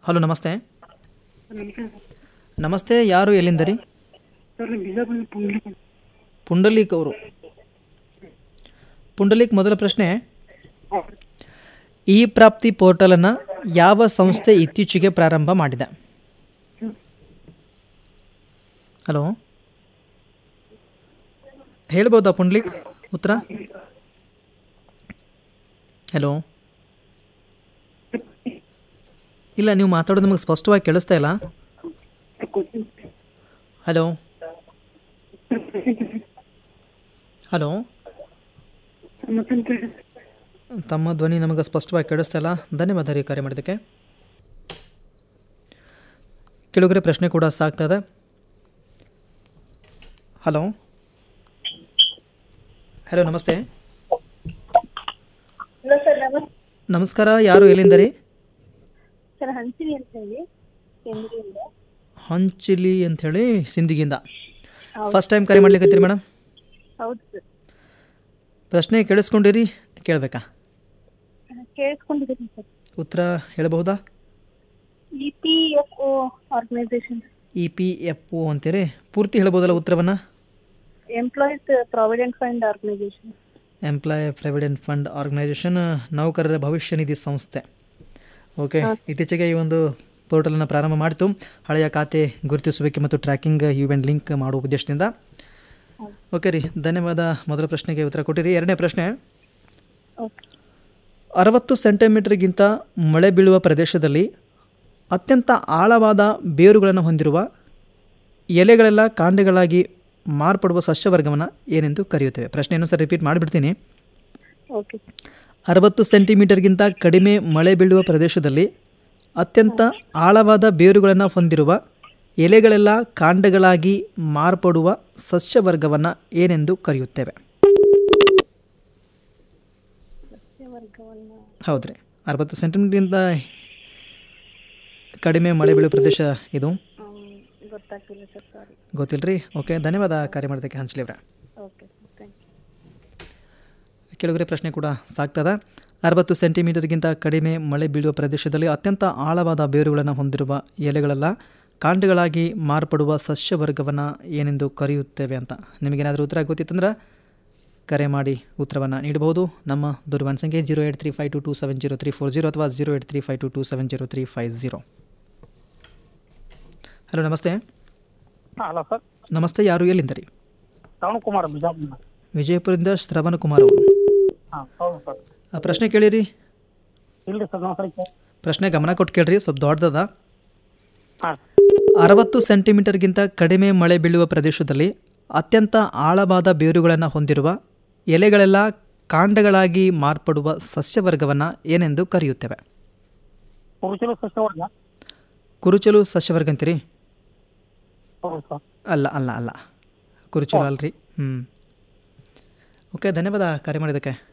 Hello ನಮಸ್ತೆ ನಮಸ್ತೆ ನಮಸ್ತೆ ಯಾರು ಎಲ್ಲಿಂದ ರೀ ಸರ್ ನೀವು ಬಿಜಾಪುರ ಪುಂಡ್ಲಿಕ್ ಪುಂಡಲೀಕ್ ಅವರು ಪುಂಡಲೀಕ್ ಮೊದಲ ಪ್ರಶ್ನೆ ಇ ಪ್ರಾಪ್ತಿ ಪೋರ್ಟಲನ್ನು ಯಾವ ಸಂಸ್ಥೆ ಇತ್ತೀಚೆಗೆ ಪ್ರಾರಂಭ ಮಾಡಿದೆ ಹಲೋ ಹೇಳ್ಬೋದಾ ಪುಂಡ್ಲಿಕ್ ಉತ್ತರ ಹಲೋ ಇಲ್ಲ ನೀವು ಮಾತಾಡೋದು ನಮಗೆ ಸ್ಪಷ್ಟವಾಗಿ ಕೇಳಿಸ್ತಾ ಇಲ್ಲ ಹಲೋ ಹಲೋ ಮತ್ತೆ ತಮ್ಮ ಧ್ವನಿ ನಮಗೆ ಸ್ಪಷ್ಟವಾಗಿ ಕೇಳಿಸ್ತಾ ಇಲ್ಲ ಧನ್ಯವಾದ ರೀ ಕರೆ ಮಾಡಿದ್ದಕ್ಕೆ ಕೆಳಗರೆ ಪ್ರಶ್ನೆ ಕೂಡ ಸಾಗ್ತಾ ಇದೆ ಹಲೋ ಹಲೋ ನಮಸ್ತೆ ಹಲೋ ಸರ್ ನಮಸ್ತೆ ನಮಸ್ಕಾರ ಯಾರು ಎಲ್ಲಿಂದ ರೀ ಸರ್ ಹಂಚಿನಿ ಅಂತ ಹೇಳಿ ಕೆಂಗರಿಯಿಂದ ಹಂಚಿಲಿ ಅಂಥೇಳಿ ಸಿಂದಿಗಿಂದ ಹೌದು. ಫಸ್ಟ್ ಟೈಮ್ ಕರೆ ಮಾಡ್ಲಿಕ್ಕತ್ತೀರಿ ಮೇಡಮ್ ಹೌದು ಸರ್ ಪ್ರಶ್ನೆ ಕೇಳಿಸ್ಕೊಂಡಿರಿ ಕೇಳಬೇಕಾ ಕೇಳಿಸ್ಕೊಂಡಿದ್ದೀನಿ ಸರ್ ಉತ್ತರ ಹೇಳಬಹುದಾ E P F O organisation E P F O ಅಂತೀರಿ ಪೂರ್ತಿ ಹೇಳ್ಬೋದಲ್ಲ ಉತ್ತರವನ್ನು employees provident fund organisation employ provident fund organisation ನೌಕರರ ಭವಿಷ್ಯ ನಿಧಿ ಸಂಸ್ಥೆ ಓಕೆ ಇತ್ತೀಚೆಗೆ ಈ ಒಂದು ಪೋರ್ಟಲನ್ನು ಪ್ರಾರಂಭ ಮಾಡಿತು ಹಳೆಯ ಖಾತೆ ಗುರುತಿಸುವಿಕೆ ಮತ್ತು ಟ್ರ್ಯಾಕಿಂಗ್ ಇವೆಂಟ್ ಲಿಂಕ್ ಮಾಡುವ ಉದ್ದೇಶದಿಂದ ಓಕೆ ರೀ ಧನ್ಯವಾದ ಮೊದಲ ಪ್ರಶ್ನೆಗೆ ಉತ್ತರ ಕೊಟ್ಟಿರಿ ಎರಡನೇ ಪ್ರಶ್ನೆ ಓಕೆ ಅರವತ್ತು ಸೆಂಟಿಮೀಟರ್ಗಿಂತ ಮಳೆ ಬೀಳುವ ಪ್ರದೇಶದಲ್ಲಿ ಅತ್ಯಂತ ಆಳವಾದ ಬೇರುಗಳನ್ನು ಹೊಂದಿರುವ ಎಲೆಗಳೆಲ್ಲ ಕಾಂಡಗಳಾಗಿ ಮಾರ್ಪಡುವ ಸಸ್ಯವರ್ಗವನ್ನು ಏನೆಂದು ಕರೆಯುತ್ತೇವೆ ಪ್ರಶ್ನೆಯನ್ನು ಸಹ ರಿಪೀಟ್ ಮಾಡಿಬಿಡ್ತೀನಿ ಓಕೆ ಅರವತ್ತು ಸೆಂಟಿಮೀಟರ್ಗಿಂತ ಕಡಿಮೆ ಮಳೆ ಬೀಳುವ ಪ್ರದೇಶದಲ್ಲಿ ಅತ್ಯಂತ ಆಳವಾದ ಬೇರುಗಳನ್ನು ಹೊಂದಿರುವ ಎಲೆಗಳೆಲ್ಲ ಕಾಂಡಗಳಾಗಿ ಮಾರ್ಪಡುವ ಸಸ್ಯವರ್ಗವನ್ನು ಏನೆಂದು ಕರೆಯುತ್ತೇವೆ ವರ್ಗವನ್ನು ಹೌದ್ರಿ ಅರವತ್ತು ಸೆಂಟಿಮೀಟರ್ಗಿಂತ ಕಡಿಮೆ ಮಳೆ ಬೀಳುವ ಪ್ರದೇಶ ಇದು ಗೊತ್ತಾಗ್ತಿಲ್ಲ ಸರ್ ಸಾರಿ ಗೊತ್ತಿಲ್ಲರಿ ಓಕೆ ಧನ್ಯವಾದ ಕಾರ್ಯ ಮಾಡೋದಕ್ಕೆ ಹಂಚಲಿವ್ರೆ ಓಕೆ ಥ್ಯಾಂಕ್ ಯು ಕೆಳಗರೆ ಪ್ರಶ್ನೆ ಕೂಡ ಸಾಗ್ತದ ಅರವತ್ತು ಸೆಂಟಿಮೀಟರ್ಗಿಂತ ಕಡಿಮೆ ಮಳೆ ಬೀಳುವ ಪ್ರದೇಶದಲ್ಲಿ ಅತ್ಯಂತ ಆಳವಾದ ಬೇರುಗಳನ್ನು ಹೊಂದಿರುವ ಎಲೆಗಳೆಲ್ಲ ಕಾಂಡಗಳಾಗಿ ಮಾರ್ಪಡುವ ಸಸ್ಯವರ್ಗವನ್ನು ಏನೆಂದು ಕರೆಯುತ್ತೇವೆ ಅಂತ ನಿಮಗೇನಾದರೂ ಉತ್ತರ ಗೊತ್ತಿತ್ತಂದ್ರೆ ಕರೆ ಮಾಡಿ ಉತ್ತರವನ್ನು ನೀಡಬಹುದು ನಮ್ಮ ದೂರವಾಣಿ ಸಂಖ್ಯೆ zero eight three five two two seven zero three four zero ಅಥವಾ zero eight three five two two seven zero three five zero hello ನಮಸ್ತೆ ಹಲೋ ಸರ್ ನಮಸ್ತೆ ಯಾರು ಎಲ್ಲಿಂದ ರೀ ಶ್ರವಣ್ ಕುಮಾರ್ ಬಿಜಾಪುರ ವಿಜಯಪುರದಿಂದ ಶ್ರವಣ ಕುಮಾರ್ ಅವರು ಹಾಂ ಹೌದು ಸರ್ ಆ ಪ್ರಶ್ನೆ ಕೇಳಿರಿ ಇಲ್ರಿ ಸರ್ ನಮಸ್ಕಾರ ಪ್ರಶ್ನೆ ಗಮನ ಕೊಟ್ಟು ಕೇಳ್ರಿ ಸ್ವಲ್ಪ ದೊಡ್ಡದ ಹಾಂ ಅರವತ್ತು ಸೆಂಟಿಮೀಟರ್ಗಿಂತ ಕಡಿಮೆ ಮಳೆ ಬೀಳುವ ಪ್ರದೇಶದಲ್ಲಿ ಅತ್ಯಂತ ಆಳವಾದ ಬೇರುಗಳನ್ನು ಹೊಂದಿರುವ ಎಲೆಗಳೆಲ್ಲ ಕಾಂಡಗಳಾಗಿ ಮಾರ್ಪಡುವ ಸಸ್ಯವರ್ಗವನ್ನು ಏನೆಂದು ಕರೆಯುತ್ತೇವೆ ಕುರುಚಲು ಸಸ್ಯವರ್ಗ ಕುರುಚಲು ಸಸ್ಯವರ್ಗ ಅಂತೀರಿ ಹೌದು ಸರ್ ಅಲ್ಲ ಅಲ್ಲ ಅಲ್ಲ ಕುರುಚಲು ಅಲ್ರಿ ಹ್ಞೂ ಓಕೆ ಧನ್ಯವಾದ ಕಾರ್ಯ ಮಾಡಿದ್ದಕ್ಕೆ